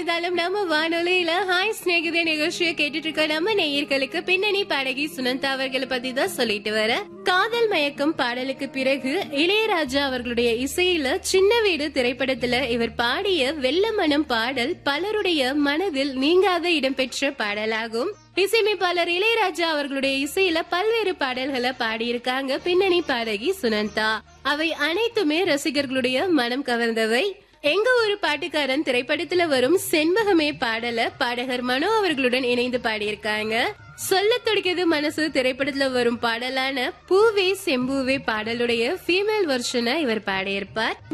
இருந்தாலும் நம்ம வானொலியில ஹாய் ஸ்நேகிதே நிகழ்ச்சியை கேட்டுட்டு இருக்க நம்ம நேயர்களுக்கு பின்னணி பாடகி சுனந்தா அவர்களை பத்தி தான் சொல்லிட்டு வர காதல் மயக்கம் பாடலுக்கு பிறகு இளையராஜா அவர்களுடைய இசையில சின்ன வீடு திரைப்படத்துல இவர் பாடிய வெள்ள மனம் பாடல் பலருடைய மனதில் நீங்காத இடம்பெற்ற பாடலாகும் இசையமைப்பாளர் இளையராஜா அவர்களுடைய இசையில பல்வேறு பாடல்களை பாடியிருக்காங்க பின்னணி பாடகி சுனந்தா அவை அனைத்துமே ரசிகர்களுடைய மனம் கவர்ந்தவை எங்க ஒரு பாட்டுக்காரன் திரைப்படத்துல வரும் செண்பகமே பாடல பாடகர் மனோ அவர்களுடன் இணைந்து பாடியிருக்காங்க சொல்ல துடிக்கிறது மனசு திரைப்படத்துல வரும் பாடலான பூவே செம்பூவே பாடலுடைய ஃபீமேல் வெர்ஷனை இவர் பாடியிருப்பார்